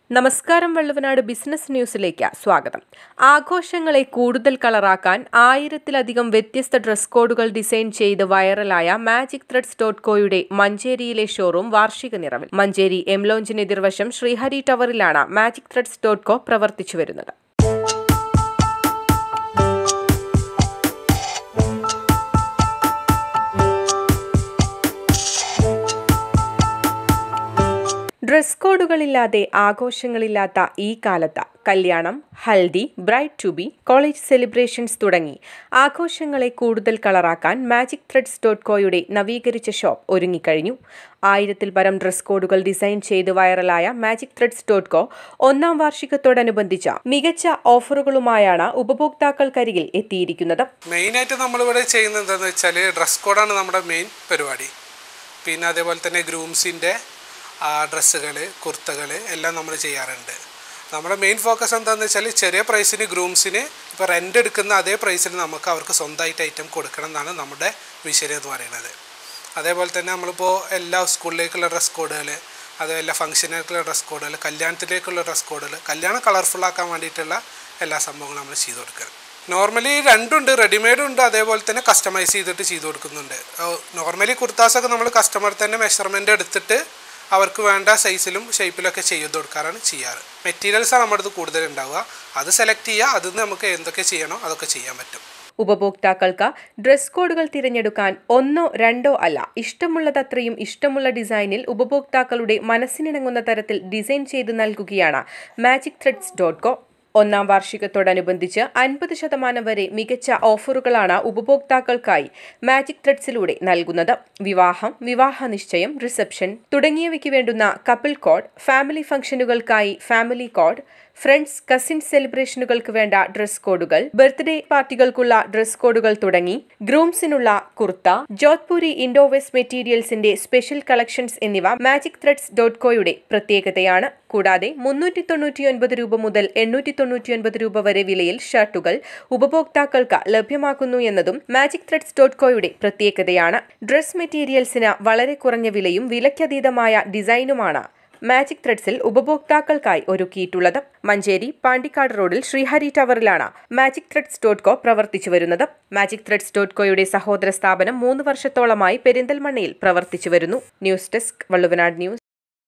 നമസ്കാരം വള്ളുവനാട് ബിസിനസ് ന്യൂസിലേക്ക് സ്വാഗതം ആഘോഷങ്ങളെ കൂടുതൽ കളറാക്കാൻ ആയിരത്തിലധികം വ്യത്യസ്ത ഡ്രസ് കോഡുകൾ ഡിസൈൻ ചെയ്ത് വൈറലായ മാജിക് ത്രെഡ്സ് ഡോട്ട് കോയുടെ മഞ്ചേരിയിലെ ഷോറൂം വാർഷിക നിറവിൽ മഞ്ചേരി എം ലോഞ്ചിന് എതിർവശം ശ്രീഹരി ടവറിലാണ് മാജിക് ത്രെഡ്സ് ഡോട്ട് കോ പ്രവർത്തിച്ചു വരുന്നത് ഡ്രസ് കോഡുകളില്ലാതെ ആഘോഷങ്ങളില്ലാത്ത ഈ കാലത്ത് കല്യാണം haldi bride to be college celebrations തുടങ്ങി ആഘോഷങ്ങളെ കൂടുതൽ കളറാക്കാൻ മാജിക് ത്രെഡ്സ് ഡോട്ട് കോയുടെ നവീകരിച്ച ഷോപ്പ് ഒരുങ്ങിക്കഴിഞ്ഞു ആയിരത്തിൽ പരം ഡ്രസ് കോഡുകൾ ഡിസൈൻ ചെയ്ത് വൈറലായ മാജിക് ത്രെഡ്സ് ഡോട്ട് കോ ഒന്നാം വാർഷികത്തോടനുബന്ധിച്ച മികച്ച ഓഫറുകളുമായാണ് ഉപഭോക്താക്കൾക്കരികിൽ എത്തിയിരിക്കുന്നത് മെയിനായിട്ട് നമ്മളിവിടെ ചെയ്യുന്നത് എന്താണെന്ന് വെച്ചാൽ ഡ്രസ് കോഡാണ് നമ്മുടെ മെയിൻ പരിപാടി പിന്നെ അതേപോലെ തന്നെ ഗ്രൂംസിൻ്റെ ഡ്രസ്സുകൾ കുർത്തകൾ എല്ലാം നമ്മൾ ചെയ്യാറുണ്ട് നമ്മുടെ മെയിൻ ഫോക്കസ് എന്താണെന്ന് വെച്ചാൽ ചെറിയ പ്രൈസിന് ഗ്രൂംസിന് ഇപ്പോൾ റെൻ്റ് എടുക്കുന്ന അതേ പ്രൈസിന് നമുക്ക് അവർക്ക് സ്വന്തമായിട്ട് ഐറ്റം കൊടുക്കണം എന്നാണ് നമ്മുടെ വിഷയം എന്ന് പറയുന്നത് അതേപോലെ തന്നെ നമ്മളിപ്പോൾ എല്ലാ സ്കൂളിലേക്കുള്ള ഡ്രസ് കോഡുകൾ അതേപോലെ ഫംഗ്ഷനിലേക്കുള്ള ഡ്രസ് കോഡുകൾ കല്യാണത്തിലേക്കുള്ള ഡ്രസ് കോഡുകൾ കല്യാണം കളർഫുൾ ആക്കാൻ വേണ്ടിയിട്ടുള്ള എല്ലാ സംഭവങ്ങളും നമ്മൾ ചെയ്തു കൊടുക്കുക നോർമലി രണ്ടുണ്ട് റെഡിമെയ്ഡും ഉണ്ട് അതേപോലെ തന്നെ കസ്റ്റമൈസ് ചെയ്തിട്ട് ചെയ്തു കൊടുക്കുന്നുണ്ട് നോർമലി കുർത്താസൊക്കെ നമ്മൾ കസ്റ്റമർ തന്നെ മെഷർമെൻറ്റ് എടുത്തിട്ട് അവർക്ക് വേണ്ട സൈസിലും ഷേപ്പിലൊക്കെ ചെയ്ത് കൊടുക്കാറാണ് ചെയ്യാറ് മെറ്റീരിയൽസാണ് നമ്മുടെ അടുത്ത് കൂടുതൽ ഉണ്ടാവുക അത് സെലക്ട് ചെയ്യുക അതിൽ നിന്ന് നമുക്ക് എന്തൊക്കെ ചെയ്യണോ അതൊക്കെ ചെയ്യാൻ പറ്റും ഉപഭോക്താക്കൾക്ക് ഡ്രസ് കോഡുകൾ തിരഞ്ഞെടുക്കാൻ ഒന്നോ രണ്ടോ അല്ല ഇഷ്ടമുള്ളതത്രയും ഇഷ്ടമുള്ള ഡിസൈനിൽ ഉപഭോക്താക്കളുടെ മനസ്സിനിണങ്ങുന്ന തരത്തിൽ ഡിസൈൻ ചെയ്ത് നൽകുകയാണ് മാജിക് ത്രെഡ്സ് ഡോട്ട് കോ ഒന്നാം വാർഷികത്തോടനുബന്ധിച്ച് അൻപത് ശതമാനം വരെ മികച്ച ഓഫറുകളാണ് ഉപഭോക്താക്കൾക്കായി മാജിക് ത്രെഡ്സിലൂടെ നൽകുന്നത് വിവാഹം വിവാഹ നിശ്ചയം റിസപ്ഷൻ തുടങ്ങിയവയ്ക്ക് വേണ്ടുന്ന കപ്പിൾ കോഡ് ഫാമിലി ഫംഗ്ഷനുകൾക്കായി ഫാമിലി കോഡ് ഫ്രണ്ട്സ് കസിൻ സെലിബ്രേഷനുകൾക്ക് വേണ്ട ഡ്രസ് കോഡുകൾ ബർത്ത്ഡേ പാർട്ടികൾക്കുള്ള ഡ്രസ് കോഡുകൾ തുടങ്ങി ഗ്രൂംസിനുള്ള കുർത്ത ജോധ്പൂരി ഇൻഡോവെസ് മെറ്റീരിയൽസിന്റെ സ്പെഷ്യൽ കളക്ഷൻസ് എന്നിവ മാജിക് ത്രെഡ്സ് ഡോട്ട് കോയുടെ പ്രത്യേകതയാണ് കൂടാതെ മുന്നൂറ്റി തൊണ്ണൂറ്റിയൊൻപത് രൂപ മുതൽ എണ്ണൂറ്റി തൊണ്ണൂറ്റിയൊൻപത് രൂപ വരെ വിലയിൽ ഷർട്ടുകൾ ഉപഭോക്താക്കൾക്ക് ലഭ്യമാക്കുന്നു എന്നതും മാജിക് ത്രെഡ്സ് ഡോട്ട് കോയുടെ പ്രത്യേകതയാണ് ഡ്രസ് മെറ്റീരിയൽസിന് വളരെ കുറഞ്ഞ വിലയും വിലയ്ക്കതീതമായ ഡിസൈനുമാണ് മാജിക് ത്രെഡ്സിൽ ഉപഭോക്താക്കൾക്കായി ഒരുക്കിയിട്ടുള്ളത് മഞ്ചേരി പാണ്ടിക്കാട് റോഡിൽ ശ്രീഹരി ടവറിലാണ് മാജിക് ത്രെഡ്സ് ഡോട്ട് കോ പ്രവർത്തിച്ചു വരുന്നത് മാജിക് ത്രെഡ്സ് ഡോട്ട് കോയുടെ സഹോദര സ്ഥാപനം മൂന്ന് വർഷത്തോളമായി പെരിന്തൽമണ്ണയിൽ പ്രവർത്തിച്ചു വരുന്നു ന്യൂസ് ഡെസ്ക് വള്ളുവനാട് ന്യൂസ്